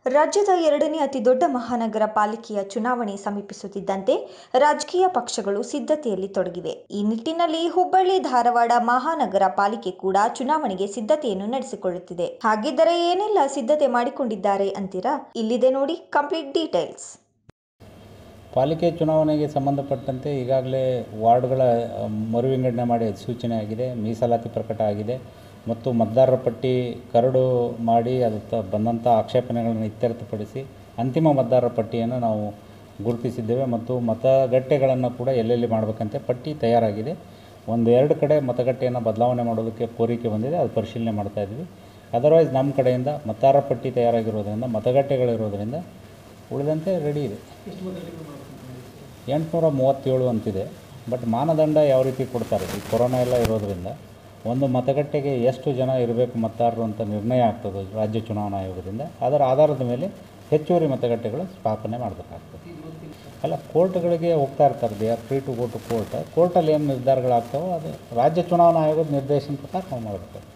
ರಾಜ್ಯದ ಎರಡನೇ ಅತಿದೊಡ್ಡ ಮಹಾನಗರ ಪಾಲಿಕೆಯ ಚುನಾವಣೆ ಸಮೀಪಿಸುತ್ತಿದ್ದಂತೆ ರಾಜಕೀಯ ಪಕ್ಷಗಳು ಸಿದ್ಧತೆಯಲ್ಲಿ ತೊಡಗಿವೆ ಈ ನಿಟ್ಟಿನಲ್ಲಿ ಹುಬ್ಬಳ್ಳಿ ಧಾರವಾಡ ಮಹಾನಗರ ಪಾಲಿಕೆ ಕೂಡ ಚುನಾವಣೆಗೆ ಸಿದ್ಧತೆಯನ್ನು ನಡೆಸಿಕೊಳ್ಳುತ್ತಿದೆ ಹಾಗಿದ್ದರೆ ಏನೆಲ್ಲ ಸಿದ್ಧತೆ ಮಾಡಿಕೊಂಡಿದ್ದಾರೆ ಅಂತೀರಾ ಇಲ್ಲಿದೆ ನೋಡಿ ಕಂಪ್ಲೀಟ್ ಡೀಟೇಲ್ಸ್ ಪಾಲಿಕೆ ಚುನಾವಣೆಗೆ ಸಂಬಂಧಪಟ್ಟಂತೆ ಈಗಾಗಲೇ ವಾರ್ಡ್ಗಳ ಅ, ಮರು ವಿಂಗಡಣೆ ಮಾಡಿ ಅಧಿಸೂಚನೆ ಆಗಿದೆ ಮೀಸಲಾತಿ ಪ್ರಕಟ ಆಗಿದೆ ಮತ್ತು ಮತದಾರರ ಪಟ್ಟಿ ಕರಡು ಮಾಡಿ ಅದು ತ ಬಂದಂಥ ಆಕ್ಷೇಪಣೆಗಳನ್ನು ಇತ್ಯರ್ಥಪಡಿಸಿ ಅಂತಿಮ ಮತದಾರರ ಪಟ್ಟಿಯನ್ನು ನಾವು ಗುರುತಿಸಿದ್ದೇವೆ ಮತ್ತು ಮತಗಟ್ಟೆಗಳನ್ನು ಕೂಡ ಎಲ್ಲೆಲ್ಲಿ ಮಾಡಬೇಕಂತೆ ಪಟ್ಟಿ ತಯಾರಾಗಿದೆ ಒಂದು ಎರಡು ಕಡೆ ಮತಗಟ್ಟೆಯನ್ನು ಬದಲಾವಣೆ ಮಾಡೋದಕ್ಕೆ ಕೋರಿಕೆ ಬಂದಿದೆ ಅದು ಪರಿಶೀಲನೆ ಮಾಡ್ತಾ ಇದ್ವಿ ಅದರ್ವೈಸ್ ನಮ್ಮ ಕಡೆಯಿಂದ ಮತದಾರರ ಪಟ್ಟಿ ತಯಾರಾಗಿರೋದ್ರಿಂದ ಮತಗಟ್ಟೆಗಳಿರೋದ್ರಿಂದ ಉಳಿದಂತೆ ರೆಡಿ ಇದೆ ಎಂಟುನೂರ ಮೂವತ್ತೇಳು ಅಂತಿದೆ ಬಟ್ ಮಾನದಂಡ ಯಾವ ರೀತಿ ಕೊಡ್ತಾರೆ ಈ ಕೊರೋನಾ ಎಲ್ಲ ಇರೋದರಿಂದ ಒಂದು ಮತಗಟ್ಟೆಗೆ ಎಷ್ಟು ಜನ ಇರಬೇಕು ಮತದಾರರು ಅಂತ ನಿರ್ಣಯ ಆಗ್ತದೆ ರಾಜ್ಯ ಚುನಾವಣಾ ಆಯೋಗದಿಂದ ಅದರ ಆಧಾರದ ಮೇಲೆ ಹೆಚ್ಚುವರಿ ಮತಗಟ್ಟೆಗಳು ಸ್ಥಾಪನೆ ಮಾಡಬೇಕಾಗ್ತದೆ ಅಲ್ಲ ಕೋರ್ಟ್ಗಳಿಗೆ ಹೋಗ್ತಾ ಇರ್ತಾರೆ they are free to go to court ಕೋರ್ಟಲ್ಲಿ ಏನು ನಿರ್ಧಾರಗಳಾಗ್ತಾವೋ ಅದು ರಾಜ್ಯ ಚುನಾವಣಾ ಆಯೋಗದ ನಿರ್ದೇಶನ ಪ್ರಕಾರ ನಾವು ಮಾಡಬೇಕು